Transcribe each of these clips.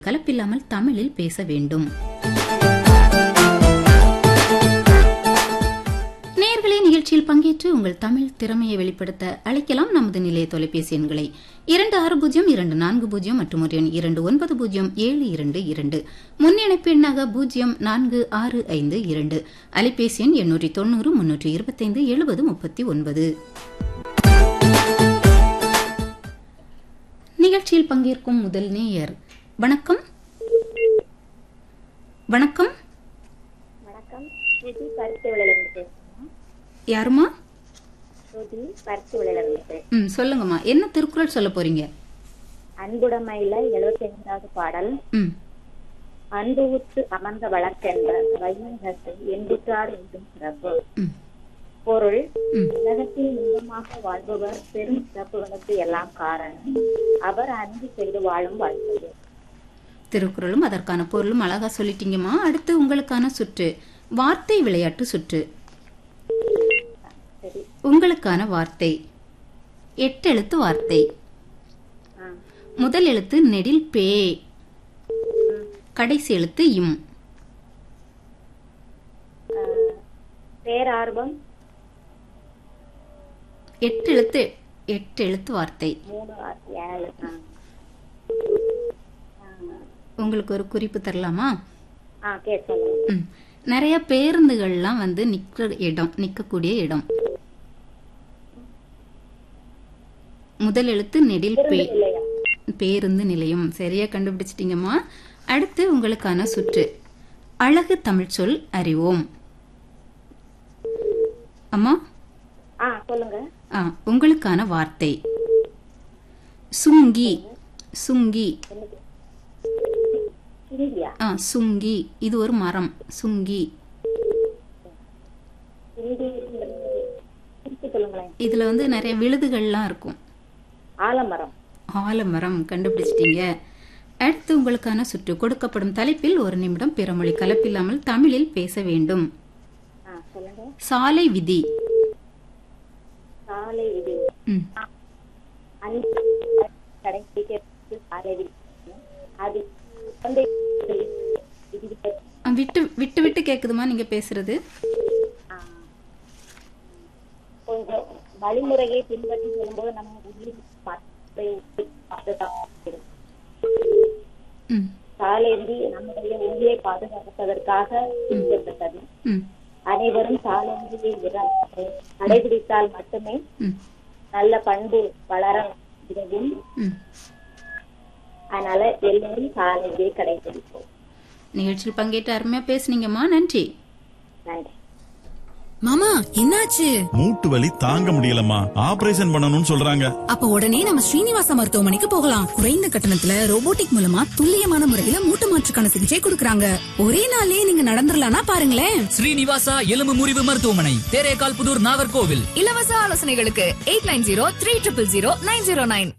கலப்பில்லாமல் தமிழில் பேச வேண்டும் நேயர்களே நிகழ்ச்சியில் பங்கேற்று உங்கள் தமிழ் திறமையை வெளிப்படுத்த அழைக்கலாம் நமது நிலைய தொலைபேசி எண்களை இரண்டு ஆறு பூஜ்ஜியம் இரண்டு நான்கு பூஜ்ஜியம் மற்றும் ஒரு எண் இரண்டு ஒன்பது பூஜ்ஜியம் ஏழு இரண்டு இரண்டு முன்னிணைப்பு எண்ணாக பூஜ்ஜியம் நான்கு ஆறு ஐந்து இரண்டு அலைபேசி எண் எண்ணூற்றி தொண்ணூறு முன்னூற்றி இருபத்தைந்து எழுபது முப்பத்தி ஒன்பது நிகழ்ச்சியில் பங்கேற்கும் முதல் நேயர் வணக்கம் வணக்கம் வணக்கம் ஸ்ருதி பருத்தி விளையிலிருந்து பேசுறேன் யாருமா ஸ்ருதி பருத்தி விளையிலிருந்து பேசுறேன் ம் சொல்லுங்கம்மா என்ன திருக்குறள் சொல்ல போறீங்க அன்புடைமையில எழுபத்தி ஐந்தாவது பாடல் ம் அன்பு உற்று அமர்ந்த வழக்கென்ற வையகத்தை எண்புற்றார் என்றும் சிறப்பு ம் பொருள் ம். உலகத்தில் இன்பமாக வாழ்பவர் பெரும் சிறப்புகளுக்கு எல்லாம் காரணம் அவர் அன்பு செய்து வாழும் வாழ்க்கை திருக்குறளும் அதற்கான பொருளும் அழகா சொல்லிட்டீங்கம்மா அடுத்து உங்களுக்கான சுற்று வார்த்தை விளையாட்டு சுற்று சரி உங்களுக்கான வார்த்தை எட்டெழுத்து வார்த்தை ஆ. முதல் எழுத்து நெடில் பே கடைசி எழுத்து இம் ஆ, பேரார்வம் எட்டு எழுத்து எட்டு எழுத்து வார்த்தை மூணு ஆறு, ஏழு ஆ. ஆ. உங்களுக்கு ஒரு குறிப்பு தரலாமா ஆ கே சொல்லுங்க ம் நிறைய பேருந்துகள்லாம் வந்து நிக்கிற இடம் நிக்கக்கூடிய இடம் முதல் எழுத்து நெடில் பே இல்லையா பேருந்து நிலையம் சரியா கண்டுபிடிச்சிட்டீங்கம்மா அடுத்து உங்களுக்கான சுற்று அழகு தமிழ் சொல் அறிவோம் அம்மா ஆ சொல்லுங்க ஆ, உங்களுக்கான வார்த்தை சுங்கி சுங்கி ஹிந்தியா ஆ சுங்கி இது ஒரு மரம் சுங்கி ஹிந்தி திருப்பி சொல்லுங்களேன் இதுல வந்து நிறைய விழுதுகள்லாம் இருக்கும் ஆலமரம் ஆலமரம் கண்டுபிடிச்சிட்டீங்க அடுத்து உங்களுக்கான சுற்று கொடுக்கப்படும் தலைப்பில் ஒரு நிமிடம் பிறமொழி கலப்பில்லாமல் தமிழில் பேச வேண்டும் ஆ சொல்லுங்க சாலை விதி சாலை விதி ம் அன்பு கடைபிடிக்க சாலை விதி அது வந்து விதிவிலக்கு. ஆ, விட்டு விட்டு விட்டு கேக்குதுமா நீங்க பேசுறது ஆ. கொஞ்சம் வழிமுறையை பின்பற்றி செல்லும்போது நம்ம உயிர் மற்ற பாதுகாப்பு ம் சாலை விதி நம்முடைய உயிரை பாதுகாப்பதற்காக பின்பற்றப்பட்டது ம் அனைவரும் சாலை விதியை விட- கடைபிடித்தால் மட்டுமே ம் நல்ல பண்பு வளர உதவும் ம் அதனால எல்லோரும் சாலை விதியை கடைபிடிப்போம் நிகழ்ச்சியில் பங்கேற்று அருமையா பேசுனீங்கம்மா நன்றி நன்றி மாமா என்னாச்சு மூட்டு வலி தாங்க முடியலம்மா ஆபரேஷன் பண்ணணும்னு சொல்றாங்க அப்ப உடனே நம்ம ஸ்ரீனிவாச மருத்துவமனைக்கு போகலாம் குறைந்த கட்டணத்துல ரோபோட்டிக் மூலமா துல்லியமான முறையில மூட்டு மாற்றுக்கான சிகிச்சை கொடுக்கறாங்க ஒரே நாள்லயே நீங்க நடந்துடலாம்னா பாருங்களேன் ஸ்ரீனிவாசா எலும்பு முறிவு மருத்துவமனை தேரேகால் புதூர் நாகர்கோவில் இலவச ஆலோசனைகளுக்கு eight nine zero three triple zero nine zero nine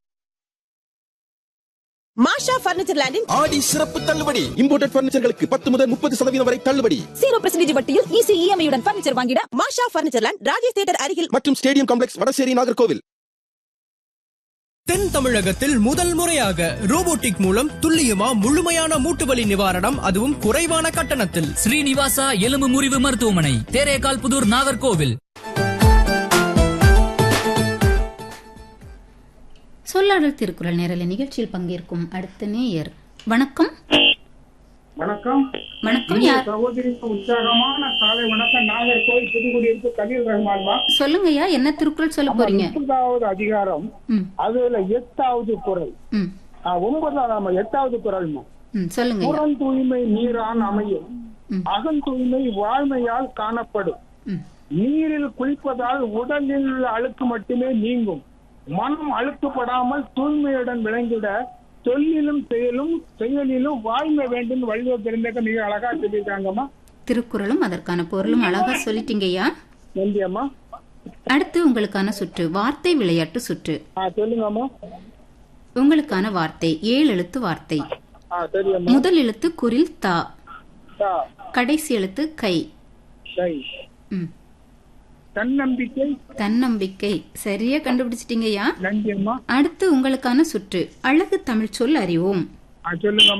Masha furniture லேண்டின் ஆடி சிறப்பு தள்ளுபடி இம்போர்ட்டட் பர்னிச்சர்களுக்கு பத்து முதல் முப்பது சதவீதம் வரை தள்ளுபடி ஜீரோ பர்சன்டேஜ் வட்டியில் ஈஸி இஎம்ஐ உடன் பர்னிச்சர் வாங்கிட Masha furniture land Rajesh theatre அருகில் மற்றும் ஸ்டேடியம் காம்ப்ளெக்ஸ் வடசேரி நாகர்கோவில் தென் தமிழகத்தில் முதல் முறையாக ரோபோட்டிக் மூலம் துல்லியமா முழுமையான மூட்டு வலி நிவாரணம் அதுவும் குறைவான கட்டணத்தில் ஸ்ரீனிவாசா எலும்பு முறிவு மருத்துவமனை தேரேகால் புதூர் நாகர்கோவில் சொல்லாடல் திருக்குறள் நேரலை நிகழ்ச்சியில் பங்கேற்கும் அடுத்த நேயர் வணக்கம் வணக்கம் வணக்கம் யார் சகோதரிக்கு உற்சாகமான காலை வணக்கம் நாகர்கோவில் புதுக்குடியிருப்பு கலீல் ரஹ்மான்மா சொல்லுங்கய்யா என்ன திருக்குறள் சொல்ல போறீங்க முப்பதாவது அதிகாரம் ம் அதுல எட்டாவது குரல் ம் ஆ, ஒன்பதாவது ஆமா, எட்டாவது குரல்மா ம் சொல்லுங்க ஐயா. புறம் தூய்மை நீரான் அமையும் ம். அகம் தூய்மை வாழ்மையால் காணப்படும் ம் நீரில் குளிப்பதால் உடலில் உள்ள அழுக்கு மட்டுமே நீங்கும் மனம் அழுக்குப்படாமல் தூய்மையுடன் விளங்கிட சொல்லிலும் செயலும் செயலிலும் வாய்மை வேண்டும் வள்ளுவர் பிறந்தக்க மிக அழகா சொல்லியிருக்காங்கம்மா திருக்குறளும் அதற்கான பொருளும் அழகா சொல்லிட்டீங்கய்யா நன்றி அம்மா அடுத்து உங்களுக்கான சுற்று வார்த்தை விளையாட்டு சுற்று ஆ சொல்லுங்கம்மா உங்களுக்கான வார்த்தை ஏழு எழுத்து வார்த்தை ஆ சரி அம்மா முதல் எழுத்து குரில் தா தா, கடைசி எழுத்து கை சை. ம் தன்னம்பிக்கை தன்னம்பிக்கை சரியா கண்டுபிடிச்சிட்டீங்கய்யா நன்றி அம்மா அடுத்து உங்களுக்கான சுற்று அழகு தமிழ் சொல் அறிவோம் ஆ, சொல்லுங்க